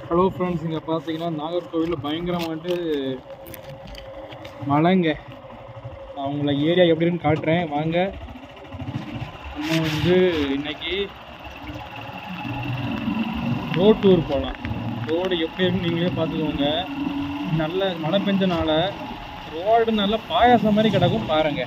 hello friends இங்கே பார்த்தீங்கன்னா நாகர்கோவிலில் பயங்கரமாட்டு மழைங்க நான் உங்களை ஏரியா எப்படி இருக்குன்னு காட்டுறேன் வாங்க நம்ம வந்து இன்னைக்கு ரோட் டூர் போகலாம் ரோடு எப்படி இருக்குன்னு நீங்களே பார்த்துக்கோங்க நல்ல மழை பெஞ்சனால ரோடு நல்லா பாயாசம் மாதிரி கிடக்கும் பாருங்க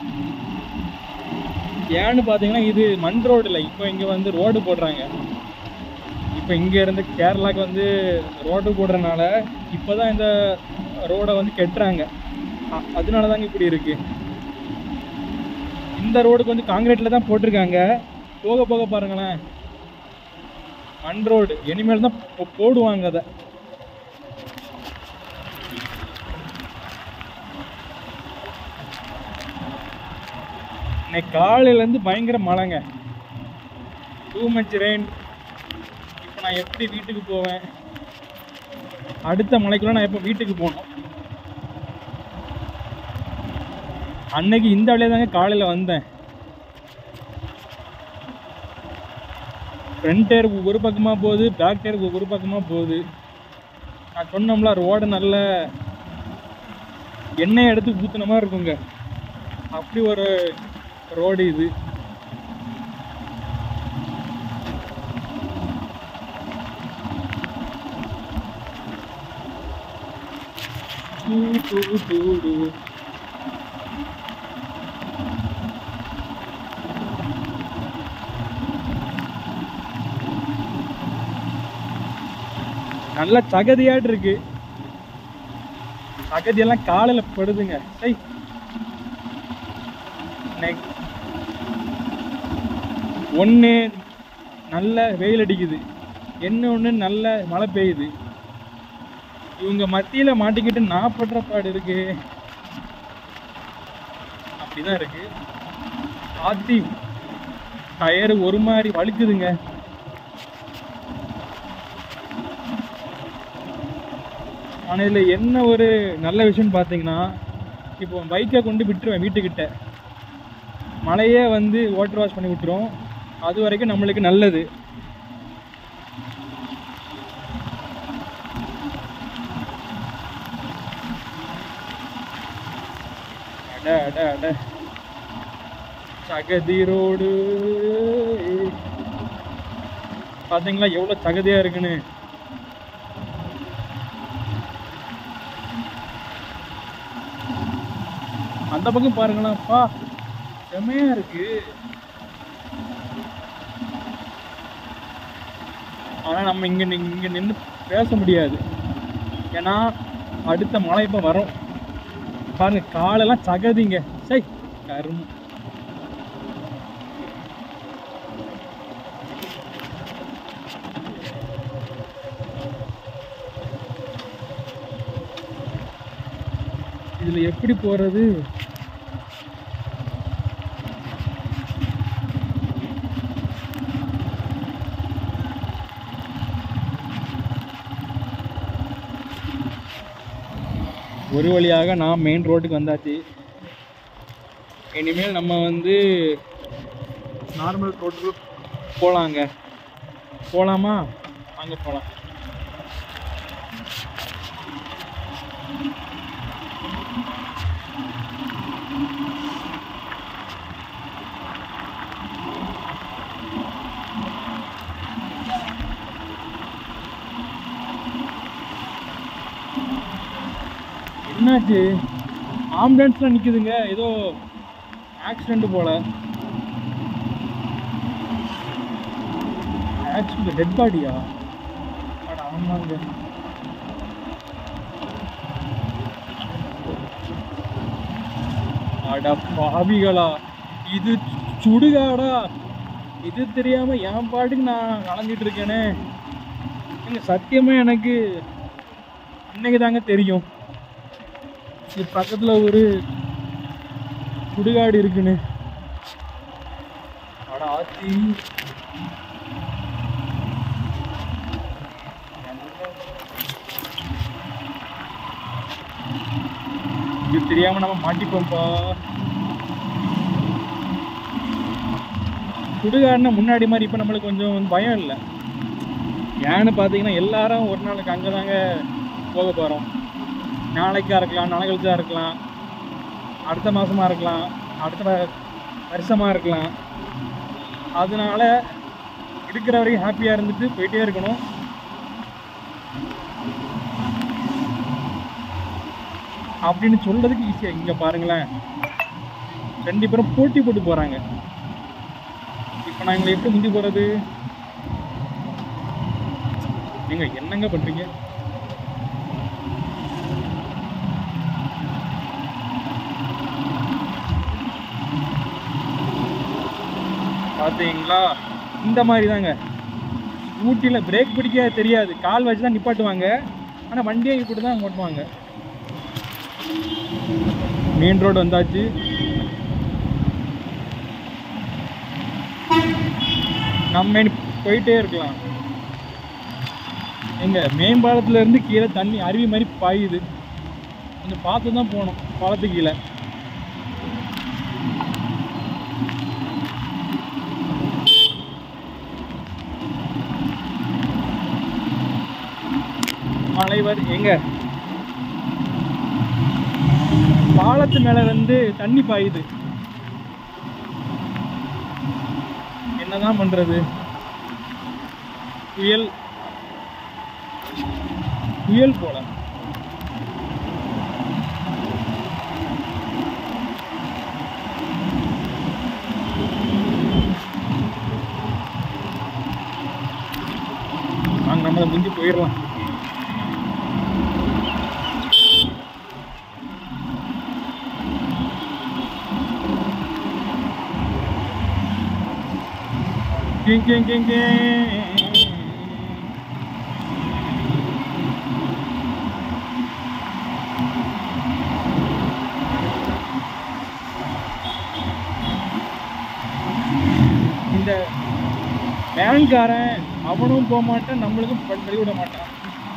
ஏன்னு பார்த்தீங்கன்னா இது மண் ரோடு இல்லை இப்போ இங்கே வந்து ரோடு போடுறாங்க இப்போ இங்கே இருந்து கேரளாக்கு வந்து ரோடு போடுறதுனால இப்போ தான் இந்த ரோடை வந்து கெட்டுறாங்க அ- அதனால தாங்க இப்படி இருக்கு இந்த ரோடுக்கு வந்து காங்கிரீட்டில் தான் போட்டிருக்காங்க போக போக பாருங்களேன் மண் ரோடு இனிமேல் தான் போ- போடுவாங்க அதை இன்னைக்கு காலையிலேருந்து பயங்கர மழைங்க டூ மச் ரெயின் இப்போ நான் எப்படி வீட்டுக்கு போவேன் அடுத்த மலைக்குள்ள நான் எப்போ வீட்டுக்கு போகணும் அன்னைக்கு இந்த வழியாக தாங்க காலையில் வந்தேன் ஃப்ரண்ட் டயர் ஒரு பக்கமாக போகுது பேக் டயர் ஒரு பக்கமாக போகுது நான் சொன்னோம்ல ரோடு நல்ல எண்ணெய் எடுத்து ஊற்றுன மாதிரி இருக்குங்க அப்படி ஒரு ரோடு இது டூ டூ டூ டூ நல்ல சகதியாட்டு இருக்கு சகதியெல்லாம் காலையில படுதுங்க சை ஒன்று நல்ல வெயில் அடிக்குது என்ன ஒன்று நல்ல மழை பெய்யுது இவங்க மத்தியில் மாட்டிக்கிட்டு நான் படுற பாடு இருக்கு அப்படிதான் இருக்கு ஆத்தி டயரு ஒரு மாதிரி வழுக்குதுங்க ஆனால் இதில் என்ன ஒரு நல்ல விஷயம்னு பார்த்தீங்கன்னா இப்போ பைக்கை கொண்டு விட்டுருவேன் வீட்டுக்கிட்ட மழையே வந்து வாட்டர் வாஷ் பண்ணி விட்டுரும் அது வரைக்கும் நம்மளுக்கு நல்லது அட அட அட சகதி ரோடு பாத்தீங்களா எவ்வளவு சகதியா இருக்குன்னு அந்த பக்கம் பாருங்களேன்ப்பா செமையா இருக்கு ஆனா நம்ம இங்க நி- இங்க நின்று பேச முடியாது ஏன்னா அடுத்த மழை இப்ப வரும் பாருங்க காலெல்லாம் சகதிங்க சை கரும் இதுல எப்படி போறது ஒரு வழியாக நான் மெயின் ரோட்டுக்கு வந்தாச்சு இனிமேல் நம்ம வந்து நார்மல் ரோட்டுக்கு போகலாங்க போகலாமா அங்கே போகலாம் என்னாச்சு ஆம்புலன்ஸ்லாம் நிக்குதுங்க ஏதோ ஆக்சிடென்ட் போல ஆக்சிடென்ட் டெட் பாடியா அட ஆமாங்க அட பாவிகளா இது சுடுகாடா இது தெரியாம என் பாட்டுக்கு நான் கலந்துட்டு இருக்கேனே ஏங்க, சத்தியமா எனக்கு இன்னைக்கு தாங்க தெரியும் இது பக்கத்துல ஒரு சுடுகாடு இருக்குன்னு அட ஆத்தி இது தெரியாம நம்ம மாட்டிப்போம்ப்பா சுடுகாடுனா முன்னாடி மாதிரி இப்போ நம்மளுக்கு கொஞ்சம் பயம் இல்லை ஏன்னு பார்த்தீங்கன்னா எல்லாரும் ஒரு நாளுக்கு அங்கே தாங்க போக போகிறோம் நாளைக்கா இருக்கலாம் நாளை கழிச்சா இருக்கலாம் அடுத்த மாதமா இருக்கலாம் அடுத்த வ- வருஷமா இருக்கலாம் அதனால இருக்கிற வரைக்கும் ஹாப்பியாக இருந்துட்டு போயிட்டே இருக்கணும் அப்படின்னு சொல்றதுக்கு ஈஸியாக இங்கே பாருங்களேன் ரெண்டு பேரும் போட்டி போட்டு போகிறாங்க இப்போ நான் எங்களை எப்படி முந்தி போகிறது நீங்க என்னங்க பண்ணுறீங்க பார்த்தீங்களா இந்த மாதிரி தாங்க ஊட்டியில் பிரேக் பிடிக்க தெரியாது கால் வச்சு தான் நிப்பாட்டுவாங்க ஆனால் வண்டியை இப்படி தான் ஓட்டுவாங்க மெயின் ரோடு வந்தாச்சு நம்ம இனி போயிட்டே இருக்கலாம் எங்க மேம்பாலத்துல இருந்து கீழே தண்ணி அருவி மாதிரி பாயுது கொஞ்சம் பார்த்து தான் போகணும் பாலத்துக்கு கீழே மழை வரு எங்க பாலத்து மேல வந்து தண்ணி பாயுது என்னதான் பண்றது புயல் புயல் போல வாங்க நம்ம அதை முந்தி போயிடலாம் கிங் கிங் கிங் கிங் இந்த வேன்காரன் அவனும் போக மாட்டான் நம்மளுக்கும் ப- வழி விட மாட்டான்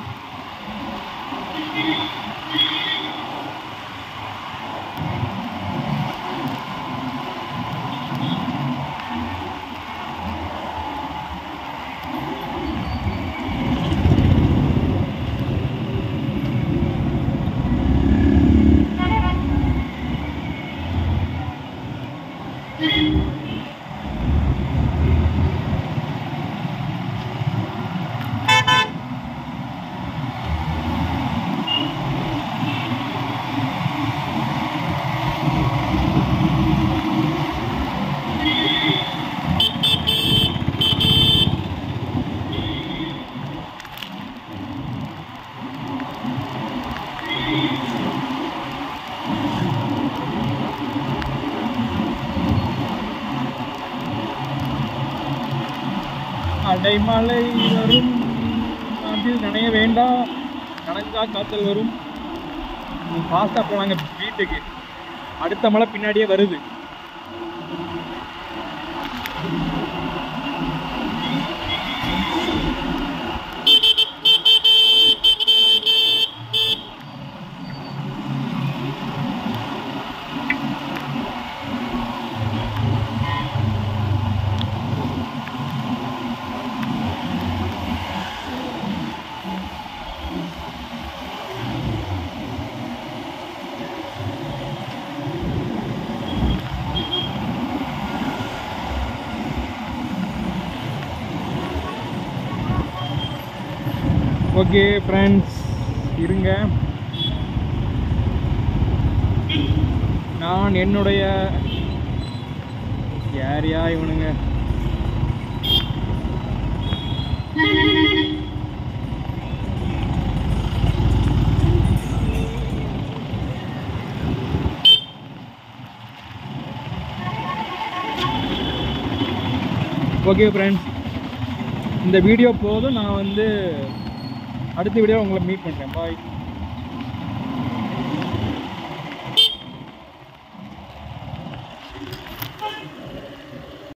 அடைமழை வரும் அதில் நனைய வேண்டாம் நனைஞ்சா காய்ச்சல் வரும் ஃபாஸ்ட்டாக போனாங்க வீட்டுக்கு அடுத்த மழை பின்னாடியே வருது ஓகே ஃப்ரெண்ட்ஸ் இருங்க நான் என்னுடைய யாரையா இவனுங்க ஓகே ஃப்ரெண்ட்ஸ் இந்த வீடியோ போதும் நான் வந்து அடுத்த வீடியோ உங்களை மீட் பண்ணுறேன் பாய்